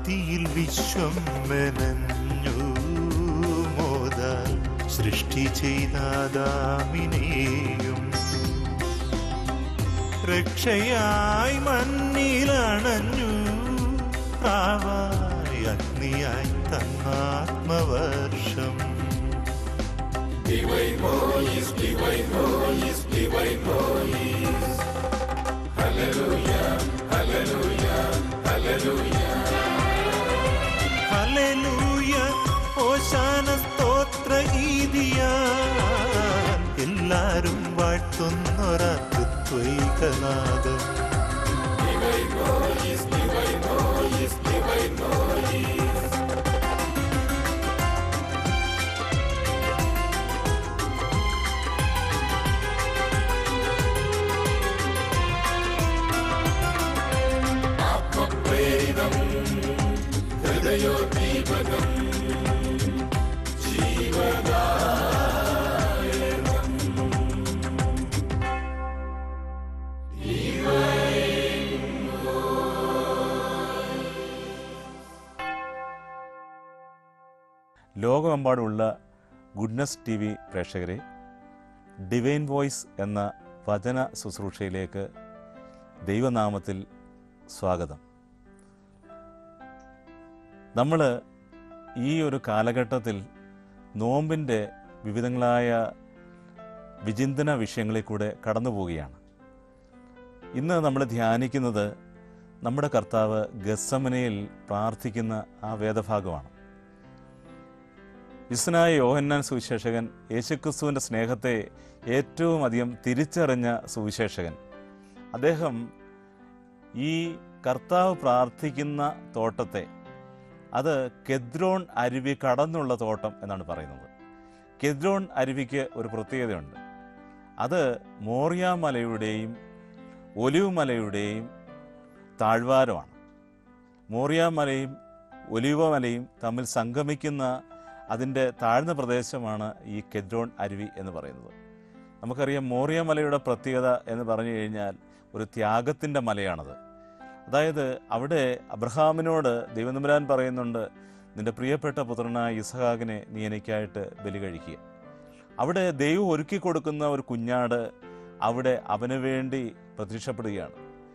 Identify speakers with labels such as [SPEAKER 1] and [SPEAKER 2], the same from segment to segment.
[SPEAKER 1] ഭക്തിയിൽ വിശ്വം മെനഞ്ഞു മോദാൽ സൃഷ്ടി ചെയ്താദാമിനെയും രക്ഷയായി മണ്ണിലണഞ്ഞു പ്രാവായി അഗ്നിയായി തന്നാത്മവർഷം ഹല്ലേലൂയ ഓശാന സ്തോത്ര ഗീതിയാ എല്ലാരും വാഴ്ത്തുന്നൊരത്വൈകനാഥം
[SPEAKER 2] ലോകമെമ്പാടുമുള്ള ഗുഡ്നസ് ടി വി പ്രേക്ഷകരെ ഡിവൈൻ വോയിസ് എന്ന വചന ശുശ്രൂഷയിലേക്ക് ദൈവനാമത്തിൽ സ്വാഗതം നമ്മൾ ഈ ഒരു കാലഘട്ടത്തിൽ നോമ്പിൻ്റെ വിവിധങ്ങളായ വിചിന്തന വിഷയങ്ങളിൽ കൂടെ കടന്നു പോവുകയാണ് ഇന്ന് നമ്മൾ ധ്യാനിക്കുന്നത് നമ്മുടെ കർത്താവ് ഗസമനയിൽ പ്രാർത്ഥിക്കുന്ന ആ വേദഭാഗമാണ് വിസ്നായ യോഹന്നാൻ സുവിശേഷകൻ യേശുക്രിസ്തുവിൻ്റെ സ്നേഹത്തെ ഏറ്റവും അധികം തിരിച്ചറിഞ്ഞ സുവിശേഷകൻ അദ്ദേഹം ഈ കർത്താവ് പ്രാർത്ഥിക്കുന്ന തോട്ടത്തെ അത് കെദ്രോൺ അരുവി കടന്നുള്ള തോട്ടം എന്നാണ് പറയുന്നത് കെദ്രോൺ അരുവിക്ക് ഒരു പ്രത്യേകതയുണ്ട് അത് മോറിയ മലയുടെയും ഒലിവ് മലയുടെയും താഴ്വാരമാണ് മോറിയ മലയും ഒലിവ മലയും തമ്മിൽ സംഗമിക്കുന്ന അതിൻ്റെ താഴ്ന്ന പ്രദേശമാണ് ഈ കെദ്രോൺ അരുവി എന്ന് പറയുന്നത് നമുക്കറിയാം മോറിയ മലയുടെ പ്രത്യേകത എന്ന് പറഞ്ഞു കഴിഞ്ഞാൽ ഒരു ത്യാഗത്തിൻ്റെ മലയാണത് അതായത് അവിടെ അബ്രഹാമിനോട് ദൈവനമ്പരാൻ പറയുന്നുണ്ട് നിന്റെ പ്രിയപ്പെട്ട പുത്രനായ ഇസഹാക്കിനെ നീ എനിക്കായിട്ട് ബലി കഴിക്കുക അവിടെ ദൈവം ഒരുക്കി കൊടുക്കുന്ന ഒരു കുഞ്ഞാട് അവിടെ അവന് വേണ്ടി പ്രത്യക്ഷപ്പെടുകയാണ്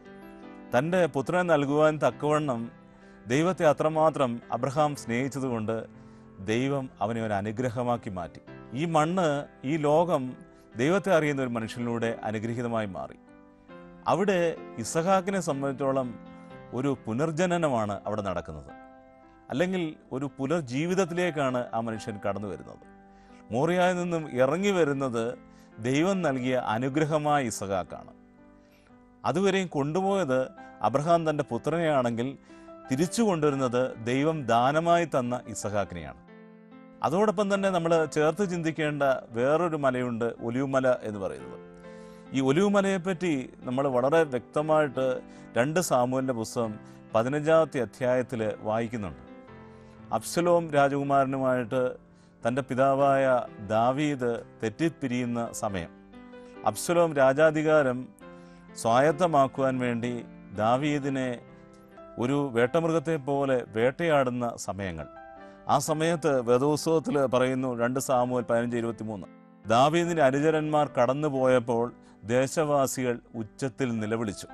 [SPEAKER 2] തൻ്റെ പുത്രനെ നൽകുവാൻ തക്കവണ്ണം ദൈവത്തെ അത്രമാത്രം അബ്രഹാം സ്നേഹിച്ചതുകൊണ്ട് ദൈവം അവനെ ഒരു അനുഗ്രഹമാക്കി മാറ്റി ഈ മണ്ണ് ഈ ലോകം ദൈവത്തെ അറിയുന്ന ഒരു മനുഷ്യനിലൂടെ അനുഗ്രഹീതമായി മാറി അവിടെ ഇസഹാക്കിനെ സംബന്ധിച്ചോളം ഒരു പുനർജനനമാണ് അവിടെ നടക്കുന്നത് അല്ലെങ്കിൽ ഒരു പുനർജീവിതത്തിലേക്കാണ് ആ മനുഷ്യൻ കടന്നു വരുന്നത് മോറിയായിൽ നിന്നും ഇറങ്ങി വരുന്നത് ദൈവം നൽകിയ അനുഗ്രഹമായ ഇസഹാക്കാണ് അതുവരെയും കൊണ്ടുപോയത് അബ്രഹാം തൻ്റെ പുത്രനെയാണെങ്കിൽ തിരിച്ചു കൊണ്ടുവരുന്നത് ദൈവം ദാനമായി തന്ന ഇസഹാക്കിനെയാണ് അതോടൊപ്പം തന്നെ നമ്മൾ ചേർത്ത് ചിന്തിക്കേണ്ട വേറൊരു മലയുണ്ട് ഒലിവുമല എന്ന് പറയുന്നത് ഈ ഒലിവുമലയെപ്പറ്റി നമ്മൾ വളരെ വ്യക്തമായിട്ട് രണ്ട് സാമൂഹിൻ്റെ പുസ്തകം പതിനഞ്ചാമത്തെ അധ്യായത്തിൽ വായിക്കുന്നുണ്ട് അബ്സലോം രാജകുമാരനുമായിട്ട് തൻ്റെ പിതാവായ ദാവീദ് തെറ്റിപ്പിരിയുന്ന സമയം അബ്സലോം രാജാധികാരം സ്വായത്തമാക്കുവാൻ വേണ്ടി ദാവീദിനെ ഒരു വേട്ടമൃഗത്തെ പോലെ വേട്ടയാടുന്ന സമയങ്ങൾ ആ സമയത്ത് വേദോത്സവത്തിൽ പറയുന്നു രണ്ട് സാമൂഹൽ പതിനഞ്ച് ഇരുപത്തി മൂന്ന് ദാവീദിന്റെ അനുചരന്മാർ കടന്നുപോയപ്പോൾ ദേശവാസികൾ ഉച്ചത്തിൽ നിലവിളിച്ചു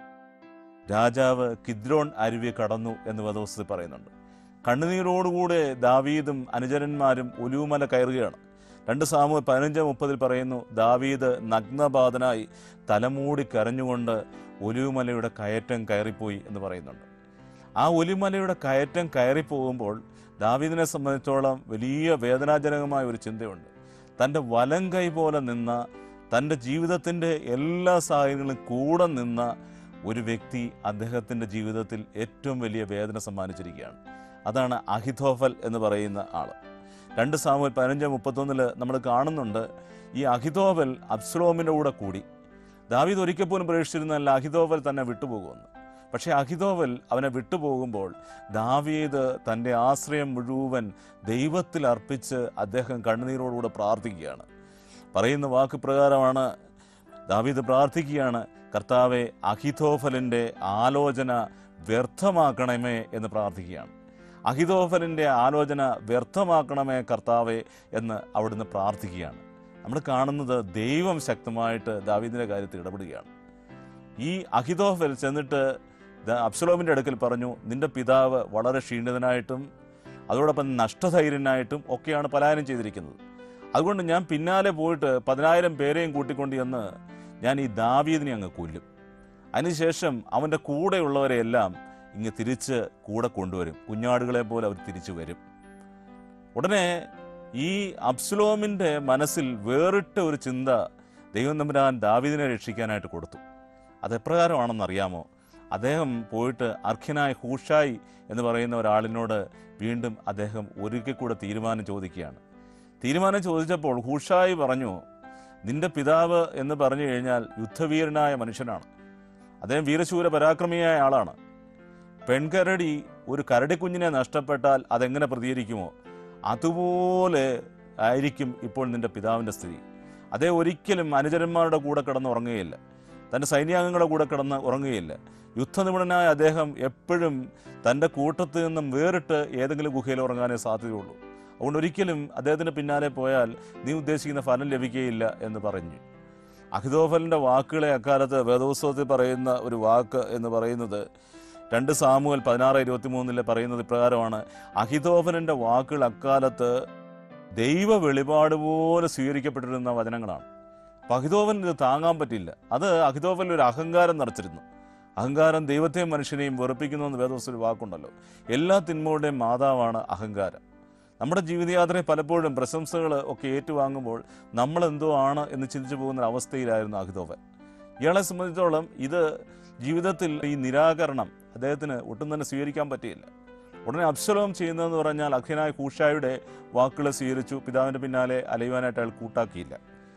[SPEAKER 2] രാജാവ് കിദ്രോൺ അരുവി കടന്നു എന്ന് വേദോത്സവത്തിൽ പറയുന്നുണ്ട് കണ്ണുനീരോടുകൂടെ ദാവീദും അനുചരന്മാരും ഒലുമല കയറുകയാണ് രണ്ട് സാമൂഹൽ പതിനഞ്ച് മുപ്പതിൽ പറയുന്നു ദാവീദ് നഗ്നപാതനായി തലമൂടി കരഞ്ഞുകൊണ്ട് ഒലിവുമലയുടെ കയറ്റം കയറിപ്പോയി എന്ന് പറയുന്നുണ്ട് ആ ഒലിമലയുടെ കയറ്റം കയറിപ്പോകുമ്പോൾ ദാവീദിനെ സംബന്ധിച്ചോളം വലിയ വേദനാജനകമായ ഒരു ചിന്തയുണ്ട് തൻ്റെ വലം കൈ പോലെ നിന്ന തൻ്റെ ജീവിതത്തിൻ്റെ എല്ലാ സാഹചര്യങ്ങളും കൂടെ നിന്ന ഒരു വ്യക്തി അദ്ദേഹത്തിൻ്റെ ജീവിതത്തിൽ ഏറ്റവും വലിയ വേദന സമ്മാനിച്ചിരിക്കുകയാണ് അതാണ് അഹിതോഫൽ എന്ന് പറയുന്ന ആൾ രണ്ട് സാമൂഹൽ പതിനഞ്ച് മുപ്പത്തൊന്നിൽ നമ്മൾ കാണുന്നുണ്ട് ഈ അഹിതോഫൽ അബ്സ്ലോമിൻ്റെ കൂടെ കൂടി ദാവീദ് ഒരിക്കൽ പോലും പ്രതീക്ഷിച്ചിരുന്നല്ല അഹിതോഫൽ തന്നെ വിട്ടുപോകുമെന്ന് പക്ഷേ അഹിതോവൽ അവനെ വിട്ടുപോകുമ്പോൾ ദാവീദ് തൻ്റെ ആശ്രയം മുഴുവൻ ദൈവത്തിൽ അർപ്പിച്ച് അദ്ദേഹം കണ്ണുനീരോടുകൂടെ പ്രാർത്ഥിക്കുകയാണ് പറയുന്ന വാക്ക് പ്രകാരമാണ് ദാവീദ് പ്രാർത്ഥിക്കുകയാണ് കർത്താവെ അഹിതോഫലിൻ്റെ ആലോചന വ്യർത്ഥമാക്കണമേ എന്ന് പ്രാർത്ഥിക്കുകയാണ് അഹിതോഫലിൻ്റെ ആലോചന വ്യർത്ഥമാക്കണമേ കർത്താവെ എന്ന് അവിടുന്ന് പ്രാർത്ഥിക്കുകയാണ് നമ്മൾ കാണുന്നത് ദൈവം ശക്തമായിട്ട് ദാവീദിൻ്റെ കാര്യത്തിൽ ഇടപെടുകയാണ് ഈ അഹിതോഫൽ ചെന്നിട്ട് ദ- അബ്സലോമിൻ്റെ അടുക്കൽ പറഞ്ഞു നിന്റെ പിതാവ് വളരെ ക്ഷീണിതനായിട്ടും അതോടൊപ്പം നഷ്ടധൈര്യനായിട്ടും ഒക്കെയാണ് പലായനം ചെയ്തിരിക്കുന്നത് അതുകൊണ്ട് ഞാൻ പിന്നാലെ പോയിട്ട് പതിനായിരം പേരെയും കൂട്ടിക്കൊണ്ട് ചെന്ന് ഞാൻ ഈ ദാവീദിനെ അങ്ങ് കൊല്ലും അതിനുശേഷം അവൻ്റെ കൂടെയുള്ളവരെയെല്ലാം ഇങ്ങ് തിരിച്ച് കൂടെ കൊണ്ടുവരും കുഞ്ഞാടുകളെ പോലെ അവർ തിരിച്ചു വരും ഉടനെ ഈ അബ്സുലോമിൻ്റെ മനസ്സിൽ വേറിട്ട ഒരു ചിന്ത ദൈവം തമ്പുരാൻ ദാവീദിനെ രക്ഷിക്കാനായിട്ട് കൊടുത്തു അത് എപ്രകാരമാണെന്ന് അറിയാമോ അദ്ദേഹം പോയിട്ട് അർഖ്യനായ ഹൂഷായി എന്ന് പറയുന്ന ഒരാളിനോട് വീണ്ടും അദ്ദേഹം ഒരിക്കൽ കൂടെ തീരുമാനം ചോദിക്കുകയാണ് തീരുമാനം ചോദിച്ചപ്പോൾ ഹൂഷായി പറഞ്ഞു നിന്റെ പിതാവ് എന്ന് പറഞ്ഞു കഴിഞ്ഞാൽ യുദ്ധവീരനായ മനുഷ്യനാണ് അദ്ദേഹം വീരശൂര പരാക്രമിയായ ആളാണ് പെൺകരടി ഒരു കരടിക്കുഞ്ഞിനെ നഷ്ടപ്പെട്ടാൽ അതെങ്ങനെ പ്രതികരിക്കുമോ അതുപോലെ ആയിരിക്കും ഇപ്പോൾ നിന്റെ പിതാവിൻ്റെ സ്ഥിതി അതേ ഒരിക്കലും അനുചരന്മാരുടെ കൂടെ കിടന്ന് ഉറങ്ങുകയില്ല തൻ്റെ സൈന്യാംഗങ്ങളുടെ കൂടെ കിടന്ന് ഉറങ്ങുകയില്ല യുദ്ധനിപുണനായ അദ്ദേഹം എപ്പോഴും തൻ്റെ കൂട്ടത്തിൽ നിന്നും വേറിട്ട് ഏതെങ്കിലും ഗുഹയിൽ ഉറങ്ങാനേ സാധ്യതയുള്ളൂ അതുകൊണ്ട് ഒരിക്കലും അദ്ദേഹത്തിന് പിന്നാലെ പോയാൽ നീ ഉദ്ദേശിക്കുന്ന ഫലം ലഭിക്കുകയില്ല എന്ന് പറഞ്ഞു അഹിതോഫലിൻ്റെ വാക്കുകളെ അക്കാലത്ത് വേദോത്സവത്തിൽ പറയുന്ന ഒരു വാക്ക് എന്ന് പറയുന്നത് രണ്ട് സാമുവൽ പതിനാറ് ഇരുപത്തി മൂന്നിലെ പറയുന്നത് ഇപ്രകാരമാണ് അഹിതോഫലിൻ്റെ വാക്കുകൾ അക്കാലത്ത് ദൈവ വെളിപാട് പോലെ സ്വീകരിക്കപ്പെട്ടിരുന്ന വചനങ്ങളാണ് അപ്പം അഹിതോഫലിന് ഇത് താങ്ങാൻ പറ്റില്ല അത് അഹിതോഫലിൽ ഒരു അഹങ്കാരം നിറച്ചിരുന്നു അഹങ്കാരം ദൈവത്തെയും മനുഷ്യനെയും വെറുപ്പിക്കുന്നു എന്ന് വേദോസ്വൽ വാക്കുണ്ടല്ലോ എല്ലാ തിന്മകളുടെയും മാതാവാണ് അഹങ്കാരം നമ്മുടെ ജീവിതയാത്രയെ പലപ്പോഴും പ്രശംസകൾ ഒക്കെ ഏറ്റുവാങ്ങുമ്പോൾ നമ്മൾ എന്തോ ആണ് എന്ന് ചിന്തിച്ചു പോകുന്ന ഒരു അവസ്ഥയിലായിരുന്നു അഹിതോഫൻ ഇയാളെ സംബന്ധിച്ചോളം ഇത് ജീവിതത്തിൽ ഈ നിരാകരണം അദ്ദേഹത്തിന് ഒട്ടും തന്നെ സ്വീകരിക്കാൻ പറ്റിയില്ല ഉടനെ അബ്സലോം ചെയ്യുന്നതെന്ന് പറഞ്ഞാൽ അഖ്യനായ കൂഷായുടെ വാക്കുകൾ സ്വീകരിച്ചു പിതാവിൻ്റെ പിന്നാലെ അലയുവാനായിട്ട് അയാൾ കൂട്ടാക്കിയില്ല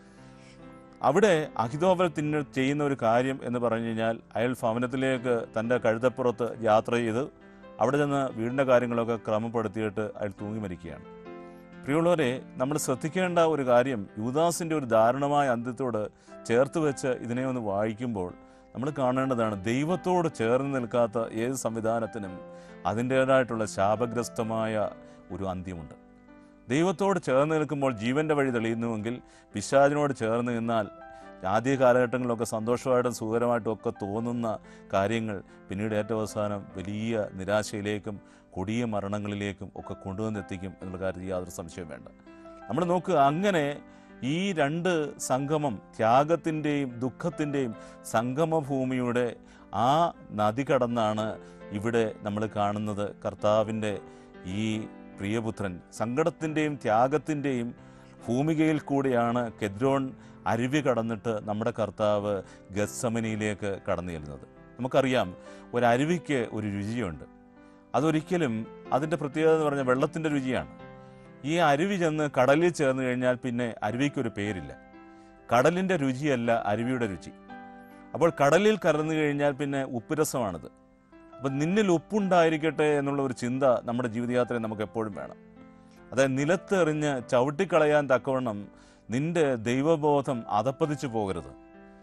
[SPEAKER 2] അവിടെ അഹിതോഫൽ തിന്ന ചെയ്യുന്ന ഒരു കാര്യം എന്ന് പറഞ്ഞു കഴിഞ്ഞാൽ അയാൾ ഭവനത്തിലേക്ക് തൻ്റെ കഴുതപ്പുറത്ത് യാത്ര ചെയ്ത് അവിടെ ചെന്ന് വീടിൻ്റെ കാര്യങ്ങളൊക്കെ ക്രമപ്പെടുത്തിയിട്ട് അയാൾ തൂങ്ങി മരിക്കുകയാണ് പ്രിയമുള്ളവരെ നമ്മൾ ശ്രദ്ധിക്കേണ്ട ഒരു കാര്യം യുദാസിൻ്റെ ഒരു ദാരുണമായ അന്ത്യത്തോട് ചേർത്ത് വെച്ച് ഇതിനെ ഒന്ന് വായിക്കുമ്പോൾ നമ്മൾ കാണേണ്ടതാണ് ദൈവത്തോട് ചേർന്ന് നിൽക്കാത്ത ഏത് സംവിധാനത്തിനും അതിൻ്റേതായിട്ടുള്ള ശാപഗ്രസ്തമായ ഒരു അന്ത്യമുണ്ട് ദൈവത്തോട് ചേർന്ന് നിൽക്കുമ്പോൾ ജീവൻ്റെ വഴി തെളിയുന്നുവെങ്കിൽ പിശാചിനോട് ചേർന്ന് നിന്നാൽ ആദ്യ കാലഘട്ടങ്ങളിലൊക്കെ സന്തോഷമായിട്ടും സുഖകരമായിട്ടും ഒക്കെ തോന്നുന്ന കാര്യങ്ങൾ പിന്നീട് ഏറ്റവും അവസാനം വലിയ നിരാശയിലേക്കും കൊടിയ മരണങ്ങളിലേക്കും ഒക്കെ കൊണ്ടുവന്നെത്തിക്കും എന്നുള്ള കാര്യത്തിൽ യാതൊരു സംശയവും വേണ്ട നമ്മൾ നോക്കുക അങ്ങനെ ഈ രണ്ട് സംഗമം ത്യാഗത്തിൻ്റെയും ദുഃഖത്തിൻ്റെയും സംഗമഭൂമിയുടെ ആ നദി കടന്നാണ് ഇവിടെ നമ്മൾ കാണുന്നത് കർത്താവിൻ്റെ ഈ പ്രിയപുത്രൻ സങ്കടത്തിൻ്റെയും ത്യാഗത്തിൻ്റെയും ഭൂമികയിൽ കൂടിയാണ് കെദ്രോൺ അരുവി കടന്നിട്ട് നമ്മുടെ കർത്താവ് ഗസ്സമനിയിലേക്ക് കടന്നു ചെല്ലുന്നത് നമുക്കറിയാം ഒരു അരുവിക്ക് ഒരു രുചിയുണ്ട് അതൊരിക്കലും അതിൻ്റെ പ്രത്യേകത എന്ന് പറഞ്ഞാൽ വെള്ളത്തിൻ്റെ രുചിയാണ് ഈ അരുവി ചെന്ന് കടലിൽ ചേർന്ന് കഴിഞ്ഞാൽ പിന്നെ അരുവിക്കൊരു പേരില്ല കടലിൻ്റെ രുചിയല്ല അരുവിയുടെ രുചി അപ്പോൾ കടലിൽ കലർന്നു കഴിഞ്ഞാൽ പിന്നെ ഉപ്പുരസമാണിത് അപ്പം നിന്നിൽ ഉപ്പുണ്ടായിരിക്കട്ടെ എന്നുള്ള ഒരു ചിന്ത നമ്മുടെ ജീവിതയാത്രയിൽ നമുക്ക് എപ്പോഴും വേണം അതായത് നിലത്തെറിഞ്ഞ് ചവിട്ടിക്കളയാൻ തക്കവണ്ണം നിന്റെ ദൈവബോധം അതപ്പതിച്ചു പോകരുത്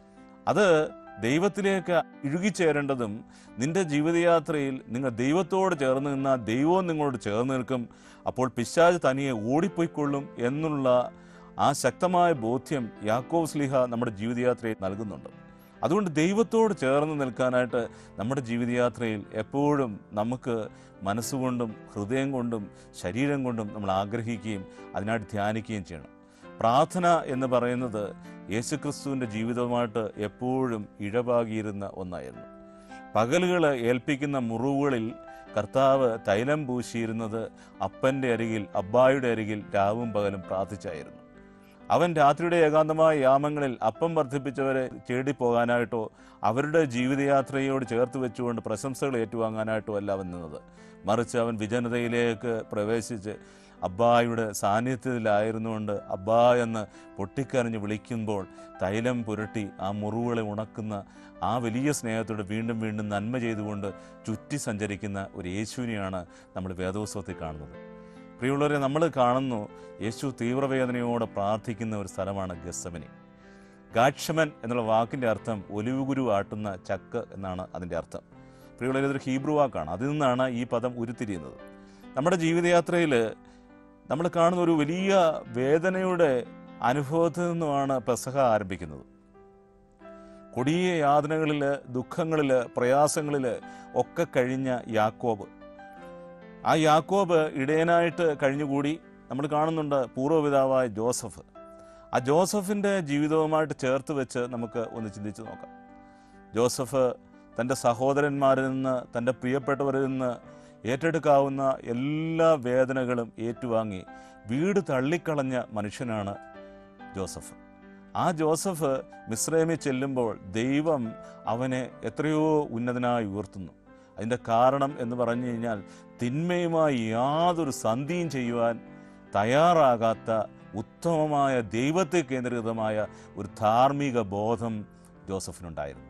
[SPEAKER 2] അത് ദൈവത്തിലേക്ക് ഇഴുകിച്ചേരേണ്ടതും നിന്റെ ജീവിതയാത്രയിൽ നിങ്ങൾ ദൈവത്തോട് ചേർന്ന് നിന്നാൽ ദൈവവും നിങ്ങളോട് ചേർന്ന് നിൽക്കും അപ്പോൾ പിശാജ് തനിയെ ഓടിപ്പോയിക്കൊള്ളും എന്നുള്ള ആ ശക്തമായ ബോധ്യം യാക്കോവ് സ്ലിഹ നമ്മുടെ ജീവിതയാത്രയിൽ നൽകുന്നുണ്ട് അതുകൊണ്ട് ദൈവത്തോട് ചേർന്ന് നിൽക്കാനായിട്ട് നമ്മുടെ ജീവിതയാത്രയിൽ എപ്പോഴും നമുക്ക് മനസ്സുകൊണ്ടും ഹൃദയം കൊണ്ടും ശരീരം കൊണ്ടും നമ്മൾ ആഗ്രഹിക്കുകയും അതിനായിട്ട് ധ്യാനിക്കുകയും ചെയ്യണം പ്രാർത്ഥന എന്ന് പറയുന്നത് യേശുക്രിസ്തുവിൻ്റെ ജീവിതവുമായിട്ട് എപ്പോഴും ഇഴപാകിയിരുന്ന ഒന്നായിരുന്നു പകലുകൾ ഏൽപ്പിക്കുന്ന മുറിവുകളിൽ കർത്താവ് തൈലം പൂശിയിരുന്നത് അപ്പൻ്റെ അരികിൽ അബ്ബായുടെ അരികിൽ രാവും പകലും പ്രാർത്ഥിച്ചായിരുന്നു അവൻ രാത്രിയുടെ ഏകാന്തമായ യാമങ്ങളിൽ അപ്പം വർദ്ധിപ്പിച്ചവരെ തേടിപ്പോകാനായിട്ടോ അവരുടെ ജീവിതയാത്രയോട് ചേർത്ത് വെച്ചുകൊണ്ട് പ്രശംസകൾ ഏറ്റുവാങ്ങാനായിട്ടോ അല്ല അവൻ നിന്നത് മറിച്ച് അവൻ വിജനതയിലേക്ക് പ്രവേശിച്ച് അബ്ബായുടെ സാന്നിധ്യത്തിലായിരുന്നുകൊണ്ട് അബ്ബാ എന്ന് പൊട്ടിക്കരഞ്ഞ് വിളിക്കുമ്പോൾ തൈലം പുരട്ടി ആ മുറിവുകളെ ഉണക്കുന്ന ആ വലിയ സ്നേഹത്തോട് വീണ്ടും വീണ്ടും നന്മ ചെയ്തുകൊണ്ട് ചുറ്റി സഞ്ചരിക്കുന്ന ഒരു യേശുവിനെയാണ് നമ്മൾ വേദോത്സവത്തിൽ കാണുന്നത് പ്രിയമുള്ളവരെ നമ്മൾ കാണുന്നു യേശു തീവ്രവേദനയോടെ പ്രാർത്ഥിക്കുന്ന ഒരു സ്ഥലമാണ് ഗസമനി ഗാക്ഷമൻ എന്നുള്ള വാക്കിൻ്റെ അർത്ഥം ഒലിവുകുരു ആട്ടുന്ന ചക്ക് എന്നാണ് അതിൻ്റെ അർത്ഥം പ്രിയമുള്ളവരെ ഇതൊരു ഹീബ്രു വാക്കാണ് അതിൽ നിന്നാണ് ഈ പദം ഉരുത്തിരിയുന്നത് നമ്മുടെ ജീവിതയാത്രയിൽ നമ്മൾ കാണുന്ന ഒരു വലിയ വേദനയുടെ അനുഭവത്തിൽ നിന്നുമാണ് പെസഹ ആരംഭിക്കുന്നത് കൊടിയ യാതനകളിൽ ദുഃഖങ്ങളിൽ പ്രയാസങ്ങളിൽ ഒക്കെ കഴിഞ്ഞ യാക്കോബ് ആ യാക്കോബ് ഇടയനായിട്ട് കഴിഞ്ഞുകൂടി നമ്മൾ കാണുന്നുണ്ട് പൂർവ്വപിതാവായ ജോസഫ് ആ ജോസഫിൻ്റെ ജീവിതവുമായിട്ട് ചേർത്ത് വെച്ച് നമുക്ക് ഒന്ന് ചിന്തിച്ച് നോക്കാം ജോസഫ് തൻ്റെ സഹോദരന്മാരിൽ നിന്ന് തൻ്റെ പ്രിയപ്പെട്ടവരിൽ നിന്ന് ഏറ്റെടുക്കാവുന്ന എല്ലാ വേദനകളും ഏറ്റുവാങ്ങി വീട് തള്ളിക്കളഞ്ഞ മനുഷ്യനാണ് ജോസഫ് ആ ജോസഫ് മിശ്രമിൽ ചെല്ലുമ്പോൾ ദൈവം അവനെ എത്രയോ ഉന്നതനായി ഉയർത്തുന്നു അതിൻ്റെ കാരണം എന്ന് പറഞ്ഞു കഴിഞ്ഞാൽ തിന്മയുമായി യാതൊരു സന്ധിയും ചെയ്യുവാൻ തയ്യാറാകാത്ത ഉത്തമമായ ദൈവത്തെ കേന്ദ്രീകൃതമായ ഒരു ധാർമ്മിക ബോധം ജോസഫിനുണ്ടായിരുന്നു